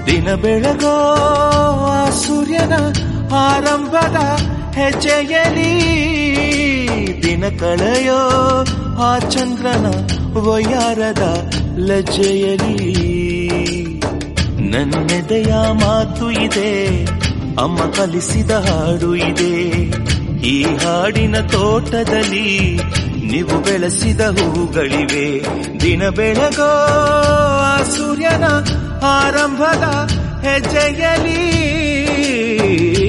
ದಿನ ಬೆಳಗೋ ಆ ಸೂರ್ಯನ ಆರಂಭದ ಹೆಜ್ಜೆಯಲಿ ದಿನ ಕಳೆಯೋ ಆ ಚಂದ್ರನ ವಯ್ಯಾರದ ಲಜ್ಜೆಯಲಿ ನನ್ನೆದೆಯ ಮಾತು ಇದೆ ಅಮ್ಮ ಕಲಿಸಿದ ಹಾಡು ಇದೆ ಈ ಹಾಡಿನ ತೋಟದಲ್ಲಿ ನೀವು ಬೆಳೆಸಿದ ಹೂಗಳಿವೆ ದಿನ ಬೆಳಗೋ ಆ ಸೂರ್ಯನ ಆರಂಭದ ಹೆಜ್ಜೆಯಲಿ